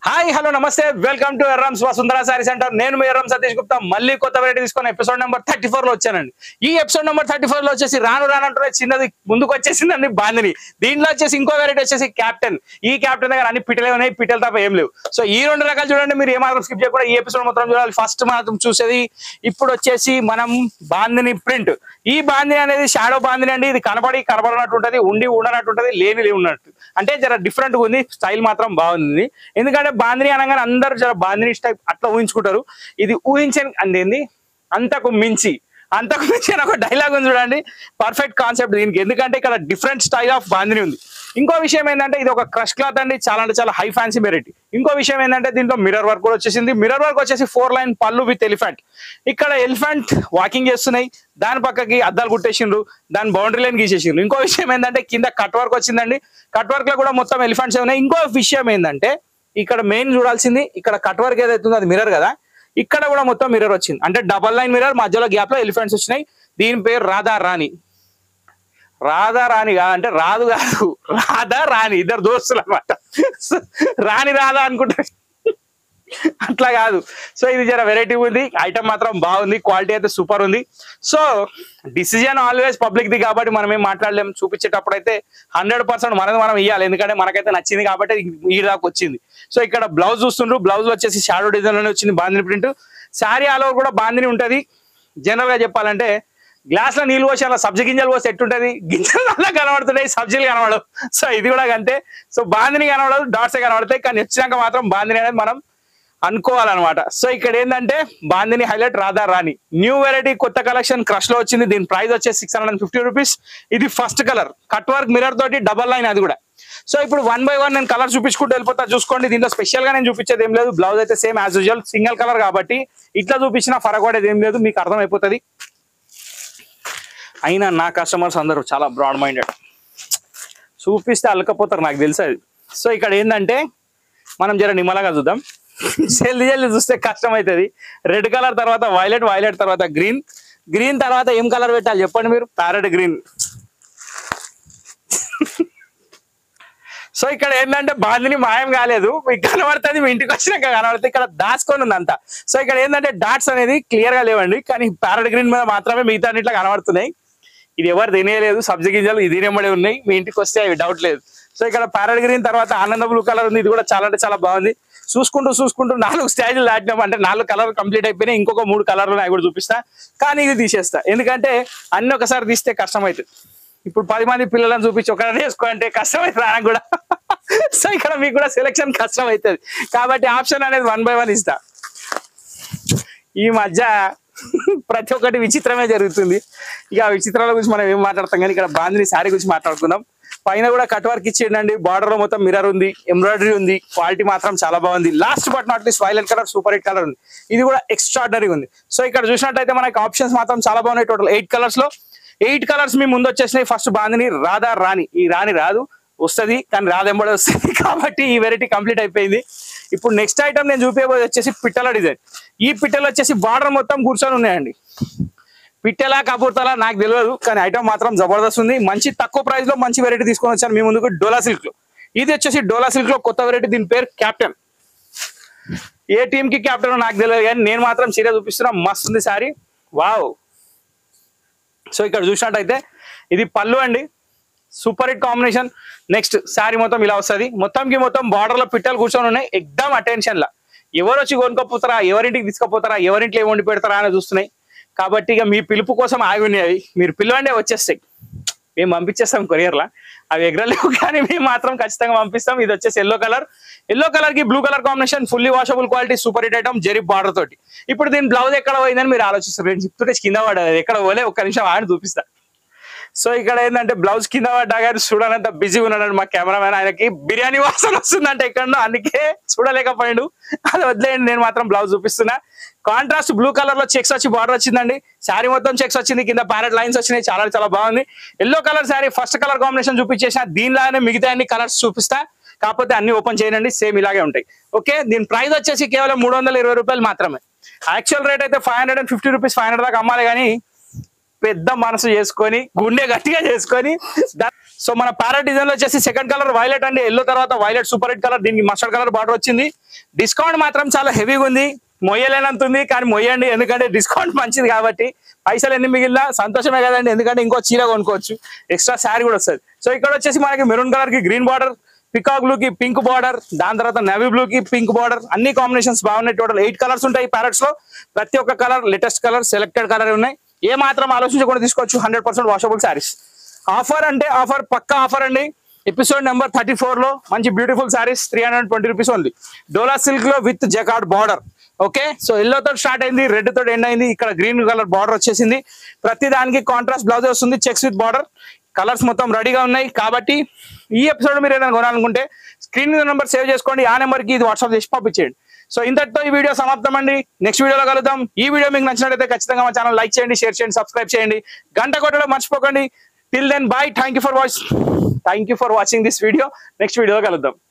hi hello నమస్తే welcome to ఎర్రమ్స్ Vasundhara sari centre నేను మీ ఎర్రం సతీష్ గుప్తా మళ్ళీ కొత్త వెరైటీ తీసుకుని ఎపిసోడ్ నెంబర్ థర్టీ ఫోర్ లో వచ్చానండి ఈ ఎపిసోడ్ నెంబర్ థర్టీ ఫోర్ లో వచ్చేసి రాను రానంటే చిన్నది ముందుకు వచ్చేసిందండి బాందిని దీంట్లో వచ్చేసి ఇంకో వెరైటీ వచ్చేసి క్యాప్టెన్ ఈ క్యాప్టెన్ దగ్గర అన్ని పిట్టలే ఉన్నాయి పిట్టలు తప్ప ఏం లేవు సో ఈ రెండు రకాలు చూడండి మీరు ఏమాత్రం స్కిప్ చేయకుండా ఈ ఎపిసోడ్ మొత్తం చూడాలి ఫస్ట్ మాత్రం చూసేది ఇప్పుడు వచ్చేసి మనం బాందిని ప్రింట్ ఈ బాందిని అనేది షాడో బాందిని అండి ఇది కనబడి కనబడినట్టు ఉంటది ఉండి ఉండనట్టు ఉంటది లేని లేని ఉన్నట్టు అంటే జర డిఫరెంట్ గా ఉంది స్టైల్ మాత్రం బాగుంది ఎందుకంటే బాందిని అనగానే అందరూ జర బాందిని టైప్ అట్లా ఊహించుకుంటారు ఇది ఊహించని అందేంది అంతకు మించి అంతకు మించి అని ఒక డైలాగ్ ఉంది చూడండి పర్ఫెక్ట్ కాన్సెప్ట్ దీనికి ఎందుకంటే ఇక్కడ డిఫరెంట్ స్టైల్ ఆఫ్ బాందిని ఉంది ఇంకో విషయం ఏంటంటే ఇది ఒక క్రష్ క్లాత్ అండి చాలా అంటే చాలా హై ఫ్యాన్సీ వెరైటీ ఇంకో విషయం ఏంటంటే దీంట్లో మిర్రర్ వర్క్ కూడా వచ్చేసింది మిర్రర్ వర్క్ వచ్చేసి ఫోర్ లైన్ పళ్ళు విత్ ఎలిఫెంట్ ఇక్కడ ఎలిఫెంట్ వాకింగ్ చేస్తున్నాయి దాని పక్కకి అద్దాలు కుట్టేసిండ్రు దాని బౌండరీ లైన్ గీసేసిండ్రు ఇంకో విషయం ఏంటంటే కింద కట్ వర్క్ వచ్చిందండి కట్ వర్క్ లో కూడా మొత్తం ఎలిఫెంట్స్ ఉన్నాయి ఇంకో విషయం ఏంటంటే ఇక్కడ మెయిన్ చూడాల్సింది ఇక్కడ కట్ వర్క్ ఏదైతుందో అది మిర్రర్ కదా ఇక్కడ కూడా మొత్తం మిర్రర్ వచ్చింది అంటే డబల్ లైన్ మిర్రర్ మధ్యలో గ్యాప్ లో ఎలిఫెంట్స్ వచ్చినాయి దీని పేరు రాధా రాణి రాధా రాణి కాదు అంటే రాదు కాదు రాధా రాణి ఇద్దరు దోస్తులు అనమాట రాణి రాధా అనుకుంటా అట్లా కాదు సో ఇది జర వెరైటీ ఉంది ఐటమ్ మాత్రం బాగుంది క్వాలిటీ అయితే సూపర్ ఉంది సో డిసిజన్ ఆల్వేస్ పబ్లిక్ ది కాబట్టి మనం ఏం మాట్లాడలేం చూపించేటప్పుడు అయితే హండ్రెడ్ పర్సెంట్ మనది మనం ఇవ్వాలి ఎందుకంటే మనకైతే నచ్చింది కాబట్టి ఈ దాకా వచ్చింది సో ఇక్కడ బ్లౌజ్ చూస్తుండ్రు బ్లౌజ్ వచ్చేసి షాడో డిజైన్ లోనే వచ్చింది bandhani print sari all over కూడా బాందిని ఉంటది జనరల్ గా చెప్పాలంటే గ్లాస్ లో నీళ్ళు పోసి అలా సబ్జీ గింజలు పోసి ఎట్టుంటది గింజలు అలా కనబడుతున్నాయి సబ్జీలు కనబడవు సో ఇది కూడా అంతే సో బాందిని కనబడదు డాట్సే కనబడతాయి కానీ వచ్చినాక మాత్రం బాందిని అనేది మనం అనుకోవాలన్నమాట సో ఇక్కడ ఏంటంటే bandhani highlight Radha Rani new variety కొత్త కలెక్షన్ క్రష్ లో వచ్చింది దీని ప్రైస్ వచ్చేసి సిక్స్ హండ్రెడ్ ఫిఫ్టీ రూపీస్ ఇది first colour cut work mirror తోటి డబల్ లైన్ అది కూడా సో ఇప్పుడు వన్ బై వన్ నేను కలర్ చూపించుకుంటూ వెళ్ళిపోతా చూసుకోండి దీంట్లో స్పెషల్ గా నేను చూపించేది ఏం లేదు బ్లౌజ్ అయితే same as usual single colour కాబట్టి ఇట్లా చూపించిన ఫరక్ పడేది ఏం లేదు మీకు అర్థమైపోతుంది అయినా నా కస్టమర్స్ అందరూ చాలా బ్రాడ్ మైండెడ్ చూపిస్తే అలకపోతారు నాకు తెలుసు అది సో ఇక్కడ ఏంటంటే మనం జర నిమ్మలంగా చూద్దాం జల్ది జల్ది చూస్తే కష్టం అవుతుంది రెడ్ కలర్ తర్వాత వైలెట్ వైలెట్ తర్వాత గ్రీన్ గ్రీన్ తర్వాత ఏం కలర్ పెట్టాలి చెప్పండి మీరు ప్యారెట్ గ్రీన్ సో ఇక్కడ ఏంటంటే బాందిని మాయం కాలేదు మీకు కనబడుతుంది మీ ఇంటికి వచ్చినాక కనబడుతుంది ఇక్కడ దాచుకొని ఉంది అంతా సో ఇక్కడ ఏంటంటే డాట్స్ అనేది క్లియర్ గా లేవండి కానీ ప్యారెట్ గ్రీన్ మీద మాత్రమే మిగతా ఇట్లా కనబడుతున్నాయి ఇది ఎవరు తినేయలేదు సబ్జీ గింజలు ఇది తినేమడే ఉన్నాయి మీ ఇంటికి వస్తే అవి డౌట్ లేదు సో ఇక్కడ ప్యారెట్ గ్రీన్ తర్వాత ఆనంద బ్లూ కలర్ ఉంది ఇది కూడా చాలా అంటే చాలా బాగుంది చూసుకుంటూ చూసుకుంటూ నాలుగు స్టేజ్లు దాటినాం అంటే నాలుగు కలర్ కంప్లీట్ అయిపోయినాయి ఇంకొక మూడు కలర్లు నాకు కూడా చూపిస్తా కానీ ఇది తీసేస్తా ఎందుకంటే అన్ని ఒకసారి తీస్తే కష్టం అవుతుంది ఇప్పుడు పది మంది పిల్లలను చూపించి ఒకటే వేసుకో అంటే కష్టం అవుతుంది ఆయనకు కూడా సో ఇక్కడ మీకు కూడా సెలెక్షన్ కష్టం అవుతుంది కాబట్టి ఆప్షన్ అనేది వన్ బై వన్ ఇస్తా ఈ మధ్య ప్రతి ఒక్కటి విచిత్రమే జరుగుతుంది ఇక ఆ విచిత్రాల గురించి మనం ఏం మాట్లాడతాం కానీ ఇక్కడ బాందిని శారీ గురించి మాట్లాడుకుందాం పైన కూడా కట్ వర్క్ ఇచ్చేయండి బార్డర్ లో మొత్తం మిర్రర్ ఉంది ఎంబ్రాయిడరీ ఉంది క్వాలిటీ మాత్రం చాలా బాగుంది last but not least violet colour super hit colour ఉంది ఇది కూడా ఎక్స్ట్రాడనరీ ఉంది సో ఇక్కడ చూసినట్టయితే మనకి ఆప్షన్స్ మాత్రం చాలా బాగున్నాయి టోటల్ ఎయిట్ కలర్స్ లో ఎయిట్ కలర్స్ మీ ముందు వచ్చేసినాయి ఫస్ట్ బాందిని రాధా రాణి ఈ రాణి రాదు వస్తుంది కానీ రాదెంబడి వస్తుంది కాబట్టి ఈ వెరైటీ కంప్లీట్ అయిపోయింది ఇప్పుడు నెక్స్ట్ ఐటమ్ నేను చూపించబోయేది వచ్చేసి పిట్టల డిజైన్ ఈ పిట్టలు వచ్చేసి బార్డర్ మొత్తం కూర్చొని ఉన్నాయండి పిట్టెలా కపూర్తలా నాకు తెలియదు కానీ ఐటమ్ మాత్రం జబర్దస్త్ ఉంది మంచి తక్కువ ప్రైస్ లో మంచి వెరైటీ తీసుకొని వచ్చాను మీ ముందుకు డోలా సిల్క్ లో ఇది వచ్చేసి డోలా సిల్క్ లో కొత్త వెరైటీ దీని పేరు క్యాప్టెన్ ఏ టీం కి క్యాప్టెన్ నాకు తెలియదు కానీ నేను మాత్రం చీర చూపిస్తున్నా మస్తు ఉంది సారీ వావ్ సో ఇక్కడ చూసినట్టయితే ఇది పళ్ళు అండి super hit combination next sari మొత్తం ఇలా వస్తుంది మొత్తంకి మొత్తం బార్డర్ లో పిట్టలు కూర్చొని ఉన్నాయి ఎగ్దమ్ అటెన్షన్ లా ఎవరు వచ్చి కొనుక్కోపోతారా ఎవరింటికి తీసుకుపోతారా ఎవరింట్లో ఏం వండి పెడతారా అని చూస్తున్నాయి కాబట్టి ఇక మీ పిలుపు కోసం ఆగి ఉన్నాయి అవి మీరు పిలవండి వచ్చేస్తాయి మేము పంపించేస్తాం కొరియర్లా అవి ఎగరలేవు కానీ మేము మాత్రం ఖచ్చితంగా పంపిస్తాం ఇది వచ్చేసి ఎల్లో కలర్ ఎల్లో కలర్ కి blue colour combination fully washable quality super hit item zari border తోటి ఇప్పుడు దీని బ్లౌజ్ ఎక్కడ పోయిందని మీరు ఆలోచిస్తారు నేను చెప్తుంటే కింద పడదు ఎక్కడ పోలే ఒక్క నిమిషం ఆడి చూపిస్తా సో ఇక్కడ ఏంటంటే బ్లౌజ్ కింద పడ్డా కానీ చూడనంత బిజీ ఉన్నాడు మా కెమెరామెన్ ఆయనకి బిర్యానీ వాసన వస్తుందంటే ఎక్కడో అందుకే చూడలేకపోయాడు అది వదిలేయండి నేను మాత్రం బ్లౌజ్ చూపిస్తున్నా కాంట్రాస్ట్ బ్లూ కలర్ లో చెక్స్ వచ్చి బార్డర్ వచ్చిందండి శారీ మొత్తం చెక్స్ వచ్చింది కింద ప్యారెట్ లైన్స్ వచ్చినాయి చాలా చాలా బాగుంది yellow colour sari first colour combination చూపించేసిన దీనిలాగానే మిగతా అన్ని కలర్స్ చూపిస్తా కాకపోతే అన్ని ఓపెన్ చేయండి సేమ్ ఇలాగే ఉంటాయి ఓకే దీని ప్రైస్ వచ్చేసి కేవలం మూడు వందల ఇరవై రూపాయలు మాత్రమే యాక్చువల్ రేట్ అయితే five hundred and fifty rupees five hundred దాకా అమ్మాలి కానీ పెద్ద మనసు చేసుకొని గుండె గట్టిగా చేసుకొని దా- సో మన ప్యారెట్ డిజైన్ లో వచ్చేసి సెకండ్ కలర్ వైలెట్ అండి ఎల్లో తర్వాత వైలెట్ సూపర్ రెడ్ కలర్ దీనికి మస్టర్డ్ కలర్ బార్డర్ వచ్చింది డిస్కౌంట్ మాత్రం చాలా హెవీగా ఉంది మొయ్యలేనంత ఉంది కానీ మొయ్యండి ఎందుకంటే డిస్కౌంట్ మంచిది కాబట్టి పైసలు ఎన్ని మిగిలినా సంతోషమే కదండి ఎందుకంటే ఇంకో చీర కొనుక్కోవచ్చు ఎక్స్ట్రా శారీ కూడా వస్తుంది సో ఇక్కడ వచ్చేసి మనకి మెరూన్ కలర్ కి గ్రీన్ బార్డర్ పికాక్ బ్లూ కి పింక్ బార్డర్ దాని తర్వాత నవీ బ్లూ కి పింక్ బార్డర్ అన్ని కాంబినేషన్స్ బాగున్నాయి టోటల్ ఎయిట్ కలర్స్ ఉంటాయి ప్యారెట్స్ లో ప్రతి ఒక్క colour latest colour selected colour ఉన్నాయి ఏ మాత్రం ఆలోచించకుండా తీసుకోవచ్చు hundred percent washable saris offer అంటే ఆఫర్ పక్కా ఆఫర్ అండి ఎపిసోడ్ నెంబర్ థర్టీ ఫోర్ లో మంచి beautiful saris three hundred twenty rupees ఉంది డోలా సిల్క్ లో with jacquard border okay so yellow తోటి స్టార్ట్ అయింది రెడ్ తోటి ఎండ్ అయింది ఇక్కడ గ్రీన్ కలర్ బార్డర్ వచ్చేసింది ప్రతి దానికి కాంట్రాస్ట్ బ్లౌజ్ వస్తుంది చెక్స్ విత్ బార్డర్ కలర్స్ మొత్తం రెడీగా ఉన్నాయి కాబట్టి ఈ ఎపిసోడ్ మీరు ఏదైనా కొనాలనుకుంటే స్క్రీన్ మీద నెంబర్ సేవ్ చేసుకోండి ఆ నెంబర్ కి ఇది వాట్సాప్ చేసి పంపించేయండి సో ఇంతటితో ఈ వీడియో సమాప్తం అండి నెక్స్ట్ వీడియోలో కలుద్దాం ఈ వీడియో మీకు నచ్చినట్లయితే ఖచ్చితంగా మా ఛానల్ లైక్ చేయండి షేర్ చేయండి సబ్స్క్రైబ్ చేయండి గంట కొట్టడం మర్చిపోకండి till then bye thank you for watch thank you for watching this video నెక్స్ట్ వీడియోలో కలుద్దాం